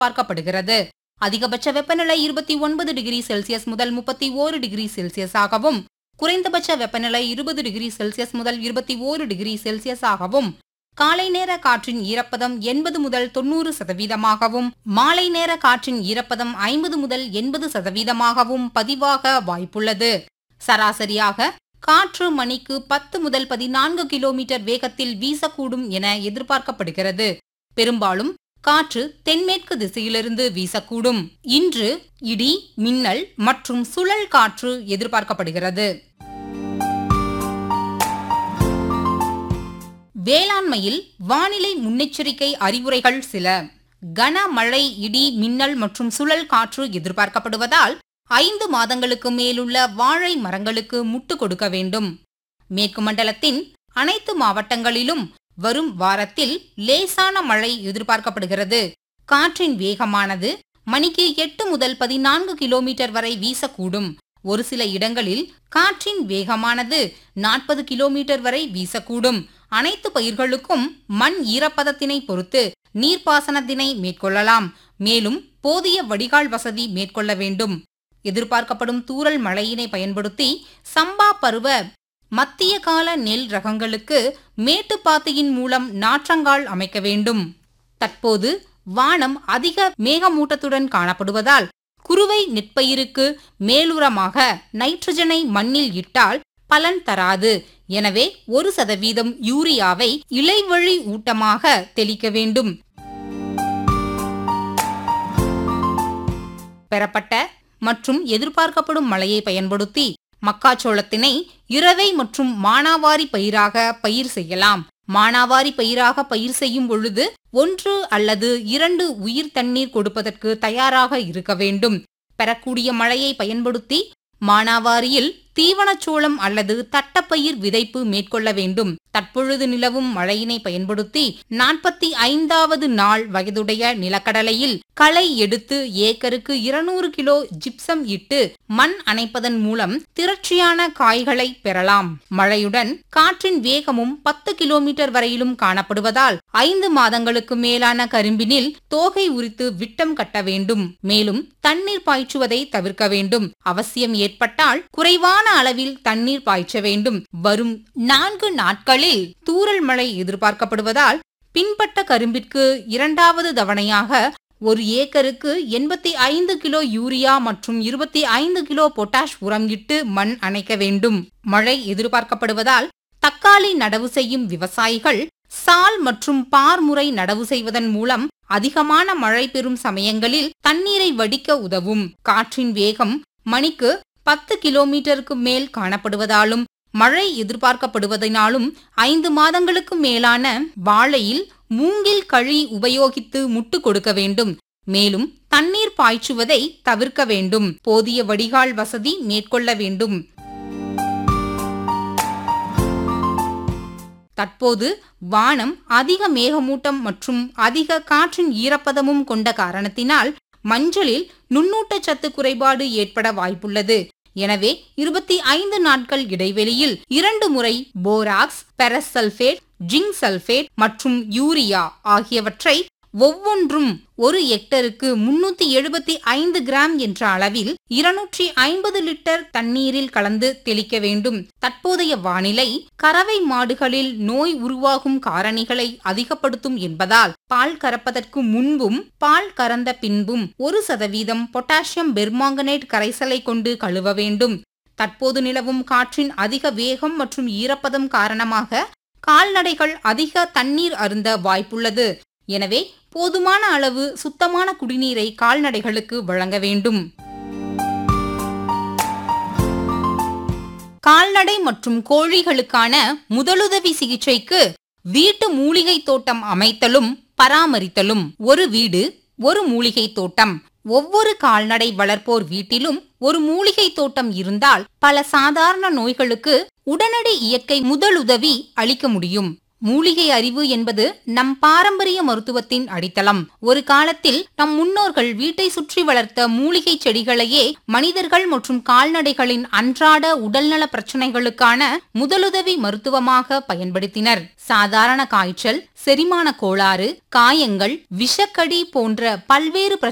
பார்க்கப்படுகிறது அதிகபட்ச வெப்பநிலை இருபத்தி ஒன்பது டிகிரி செல்சியஸ் முதல் முப்பத்தி ஓரு டிகிரி செல்சியஸாகவும் குறைந்தபட்ச வெப்பநிலை இருபது டிகிரி செல்சியஸ் முதல் இருபத்தி ஓரு டிகிரி செல்சியஸாகவும் காலை நேர காற்றின் ஈரப்பதம் எண்பது முதல் தொண்ணூறு சதவீதமாகவும் மாலை நேர காற்றின் ஈரப்பதம் ஐம்பது முதல் எண்பது சதவீதமாகவும் பதிவாக வாய்ப்புள்ளது சராசரியாக காற்று மணிக்கு பத்து முதல் பதினான்கு கிலோமீட்டர் வேகத்தில் வீசக்கூடும் என எதிர்பார்க்கப்படுகிறது பெரும்பாலும் காற்று தென்மேற்கு திசையிலிருந்து வீசக்கூடும் இன்று இடி மின்னல் மற்றும் சுழல் காற்று எதிர்பார்க்கப்படுகிறது வேளாண்மையில் வானிலை முன்னெச்சரிக்கை அறிவுரைகள் சில கனமழை இடி மின்னல் மற்றும் சுழல் காற்று எதிர்பார்க்கப்படுவதால் ஐந்து மாதங்களுக்கு மேலுள்ள வாழை மரங்களுக்கு முட்டு கொடுக்க வேண்டும் மேற்கு மண்டலத்தின் அனைத்து மாவட்டங்களிலும் வரும் வாரத்தில் லேசான மழை எதிர்பார்க்கப்படுகிறது காற்றின் வேகமானது மணிக்கு எட்டு முதல் பதினான்கு கிலோமீட்டர் வரை வீசக்கூடும் ஒரு சில இடங்களில் காற்றின் வேகமானது நாற்பது கிலோமீட்டர் வரை வீசக்கூடும் அனைத்து பயிர்களுக்கும் மண் ஈரப்பதத்தினை பொறுத்து நீர்ப்பாசனத்தினை மேற்கொள்ளலாம் மேலும் போதிய வடிகால் வசதி மேற்கொள்ள வேண்டும் எதிர்பார்க்கப்படும் தூறல் மழையினை பயன்படுத்தி சம்பா பருவ மத்திய கால நெல் ரகங்களுக்கு மேட்டுப்பாத்தியின் மூலம் நாற்றங்கால் அமைக்க வேண்டும் தற்போது வானம் அதிக மேகமூட்டத்துடன் காணப்படுவதால் குறுவை நெற்பயிருக்கு மேலுரமாக நைட்ரஜனை மண்ணில் இட்டால் பலன் தராது எனவே ஒரு சதவீதம் யூரியாவை இலைவழி ஊட்டமாக தெளிக்க வேண்டும் பெறப்பட்ட மற்றும் எதிர்பார்க்கப்படும் மழையை பயன்படுத்தி மக்காச்சோளத்தினை இரவை மற்றும் மானாவாரி பயிராக பயிர் செய்யலாம் மானாவாரி பயிராக பயிர் செய்யும் பொழுது ஒன்று அல்லது இரண்டு உயிர் தண்ணீர் கொடுப்பதற்கு தயாராக இருக்க வேண்டும் பெறக்கூடிய மழையை பயன்படுத்தி மானாவாரியில் தீவனச்சோளம் அல்லது தட்டப்பயிர் விதைப்பு மேற்கொள்ள வேண்டும் தற்பொழுது நிலவும் மழையினை பயன்படுத்தி நாற்பத்தி ஐந்தாவது நாள் வயதுடைய நிலக்கடலையில் களை எடுத்து ஏக்கருக்கு இருநூறு கிலோ ஜிப்சம் இட்டு மண் அணைப்பதன் மூலம் திரட்சியான காய்களை பெறலாம் மழையுடன் காற்றின் வேகமும் பத்து கிலோமீட்டர் வரையிலும் காணப்படுவதால் ஐந்து மாதங்களுக்கு மேலான கரும்பினில் தோகை உரித்து விட்டம் கட்ட வேண்டும் மேலும் தண்ணீர் பாய்ச்சுவதை தவிர்க்க வேண்டும் அவசியம் ஏற்பட்டால் குறைவான அளவில் தண்ணீர் பாய்ச்ச வேண்டும் வரும் நான்கு நாட்களில் தூறல் மழை எதிர்பார்க்கப்படுவதால் பின்பட்ட கரும்பிற்கு இரண்டாவது தவணையாக ஒரு ஏக்கருக்கு எண்பத்தி ஐந்து கிலோ யூரியா மற்றும் இருபத்தி ஐந்து கிலோ பொட்டாஷ் உரம் இட்டு மண் அணைக்க வேண்டும் மழை எதிர்பார்க்கப்படுவதால் தக்காளி நடவு செய்யும் விவசாயிகள் சால் மற்றும் பார் முறை நடவு செய்வதன் மூலம் அதிகமான மழை பெறும் சமயங்களில் தண்ணீரை வடிக்க உதவும் காற்றின் வேகம் மணிக்கு பத்து கிலோமீட்டருக்கு மேல் காணப்படுவதாலும் மழை எதிர்பார்க்கப்படுவதனாலும் ஐந்து மாதங்களுக்கு மேலான வாழையில் மூங்கில் கழி உபயோகித்து முட்டு கொடுக்க வேண்டும் மேலும் தண்ணீர் பாய்ச்சுவதை தவிர்க்க வேண்டும் போதிய வடிகால் வசதி மேற்கொள்ள வேண்டும் தற்போது வானம் அதிக மேகமூட்டம் மற்றும் அதிக காற்றின் ஈரப்பதமும் கொண்ட காரணத்தினால் மஞ்சளில் நுண்ணூட்டச்சத்து குறைபாடு ஏற்பட வாய்ப்புள்ளது எனவே இருபத்தி ஐந்து நாட்கள் இடைவெளியில் இரண்டு முறை போராக்ஸ் பெரசல்பேட் ஜிங்க் சல்பேட் மற்றும் யூரியா ஆகியவற்றை ஒவ்வொன்றும் ஒரு ஹெக்டருக்கு முன்னூத்தி எழுபத்தி ஐந்து கிராம் என்ற அளவில் இருநூற்றி ஐம்பது லிட்டர் தண்ணீரில் கலந்து தெளிக்க வேண்டும் தற்போதைய வானிலை கறவை மாடுகளில் நோய் உருவாகும் காரணிகளை அதிகப்படுத்தும் என்பதால் பால் கறப்பதற்கு முன்பும் பால் கறந்த பின்பும் ஒரு சதவீதம் பொட்டாசியம் பெர்மாங்கனேட் கரைசலை கொண்டு கழுவ வேண்டும் தற்போது நிலவும் காற்றின் அதிக வேகம் மற்றும் ஈரப்பதம் காரணமாக கால்நடைகள் அதிக தண்ணீர் அருந்த வாய்ப்புள்ளது எனவே போதுமான அளவு சுத்தமான குடிநீரை கால்நடைகளுக்கு வழங்க வேண்டும் கால்நடை மற்றும் கோழிகளுக்கான முதலுதவி சிகிச்சைக்கு வீட்டு மூலிகை தோட்டம் அமைத்தலும் பராமரித்தலும் ஒரு வீடு ஒரு மூலிகை தோட்டம் ஒவ்வொரு கால்நடை வளர்ப்போர் வீட்டிலும் ஒரு மூலிகை தோட்டம் இருந்தால் பல சாதாரண நோய்களுக்கு உடனடி இயற்கை முதலுதவி அளிக்க முடியும் மூலிகை அறிவு என்பது நம் பாரம்பரிய மருத்துவத்தின் அடித்தளம் ஒரு காலத்தில் நம் முன்னோர்கள் வீட்டை சுற்றி வளர்த்த மூலிகை செடிகளையே மனிதர்கள் மற்றும் கால்நடைகளின் அன்றாட உடல்நல பிரச்சனைகளுக்கான முதலுதவி மருத்துவமாக பயன்படுத்தினர் சாதாரண காய்ச்சல் செரிமான கோளாறு காயங்கள் விஷக்கடி போன்ற பல்வேறு